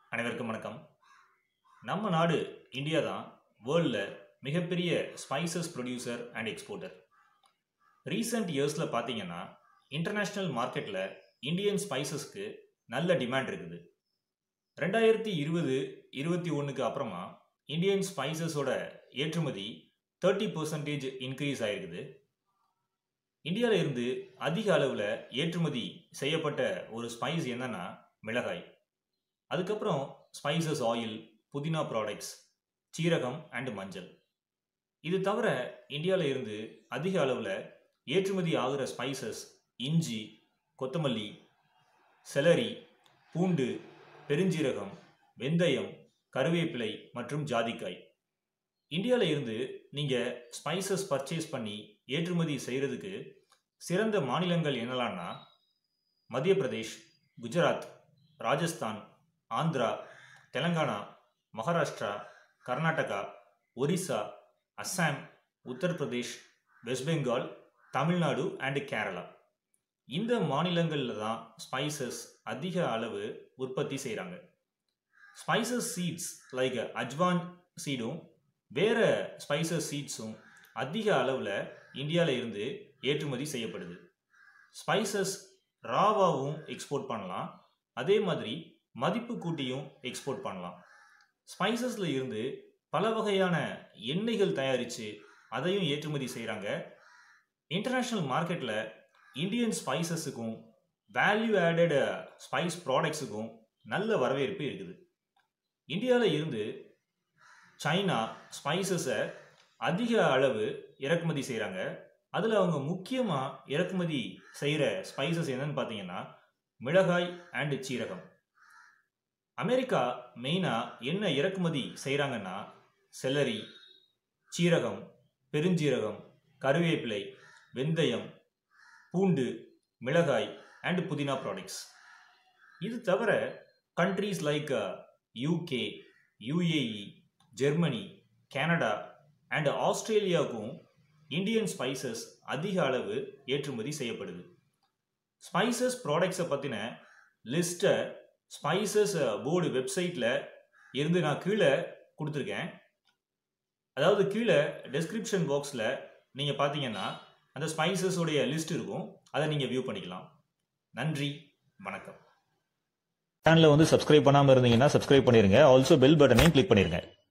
அனைவருக்கும் வணக்கம் நம்ம நாடு இந்தியா தான் வேர்ல்டில் மிகப்பெரிய spices producer and exporter recent இயர்ஸில் பார்த்தீங்கன்னா இன்டர்நேஷ்னல் மார்க்கெட்டில் இந்தியன் ஸ்பைசஸ்க்கு நல்ல டிமாண்ட் இருக்குது ரெண்டாயிரத்தி இருபது இருபத்தி ஒன்றுக்கு அப்புறமா இந்தியன் ஸ்பைசஸோட ஏற்றுமதி தேர்ட்டி பர்சன்டேஜ் இன்க்ரீஸ் ஆயிருக்குது இந்தியாவில் இருந்து அதிக அளவில் ஏற்றுமதி செய்யப்பட்ட ஒரு ஸ்பைஸ் என்னன்னா மிளகாய் அதுக்கப்புறம் ஸ்பைசஸ் ஆயில் புதினா ப்ராடக்ட்ஸ் சீரகம் அண்ட் மஞ்சள் இது தவிர இந்தியாவில் இருந்து அதிக அளவில் ஏற்றுமதி ஆகிற ஸ்பைசஸ் இஞ்சி கொத்தமல்லி செலரி பூண்டு பெருஞ்சீரகம் வெந்தயம் கருவேப்பிலை மற்றும் ஜாதிக்காய் இந்தியாவில் இருந்து நீங்கள் ஸ்பைசஸ் பர்ச்சேஸ் பண்ணி ஏற்றுமதி செய்கிறதுக்கு சிறந்த மாநிலங்கள் என்னலான்னா மத்திய பிரதேஷ் குஜராத் ராஜஸ்தான் ஆந்திரா தெலங்கானா மகாராஷ்டிரா கர்நாடகா ஒரிசா அஸ்ஸாம் உத்தரப்பிரதேஷ் வெஸ்ட் பெங்கால் தமிழ்நாடு அண்ட் கேரளா இந்த மாநிலங்களில் தான் ஸ்பைசஸ் அதிக அளவு உற்பத்தி செய்கிறாங்க ஸ்பைசஸ் சீட்ஸ் லைக் அஜ்வான் சீடும் வேற ஸ்பைசஸ் சீட்ஸும் அதிக அளவில் இந்தியாவில் இருந்து ஏற்றுமதி செய்யப்படுது ஸ்பைசஸ் ராவாவும் எக்ஸ்போர்ட் பண்ணலாம் அதே மாதிரி மதிப்பு கூட்டியும் எக்ஸ்போர்ட் பண்ணலாம் ஸ்பைசஸில் இருந்து பல வகையான எண்ணெய்கள் தயாரித்து அதையும் ஏற்றுமதி செய்கிறாங்க இன்டர்நேஷ்னல் மார்க்கெட்டில் இந்தியன் ஸ்பைசஸுக்கும் வேல்யூ ஆடட் ஸ்பைஸ் ப்ராடக்ட்ஸுக்கும் நல்ல வரவேற்பு இருக்குது இந்தியாவில் இருந்து சைனா ஸ்பைசஸை அதிக அளவு இறக்குமதி செய்கிறாங்க அதில் அவங்க முக்கியமாக இறக்குமதி செய்கிற ஸ்பைசஸ் என்னன்னு பார்த்தீங்கன்னா மிளகாய் அண்ட் சீரகம் அமெரிக்கா மெயினாக என்ன இறக்குமதி செய்கிறாங்கன்னா செலரி சீரகம் பெருஞ்சீரகம் கருவேப்பிலை வெந்தயம் பூண்டு மிளகாய் அண்ட் புதினா ப்ராடக்ட்ஸ் இது தவிர countries like UK UAE Germany Canada and ஆஸ்திரேலியாவுக்கும் இந்தியன் ஸ்பைசஸ் அதிக அளவு ஏற்றுமதி செய்யப்படுது ஸ்பைசஸ் ப்ராடக்ட்ஸை பற்றின லிஸ்ட்டை ஸ்பைசஸ் போர்டு வெப்சைட்டில் இருந்து நான் கீழே கொடுத்துருக்கேன் அதாவது கீழே டெஸ்கிரிப்ஷன் பாக்ஸில் நீங்கள் பார்த்தீங்கன்னா அந்த ஸ்பைசஸோடைய லிஸ்ட் இருக்கும் அதை நீங்கள் வியூ பண்ணிக்கலாம் நன்றி வணக்கம் சேனலை வந்து சப்ஸ்கிரைப் பண்ணாமல் இருந்தீங்கன்னா சப்ஸ்கிரைப் பண்ணிருங்க ஆல்சோ பெல் பட்டனையும் கிளிக் பண்ணிருங்க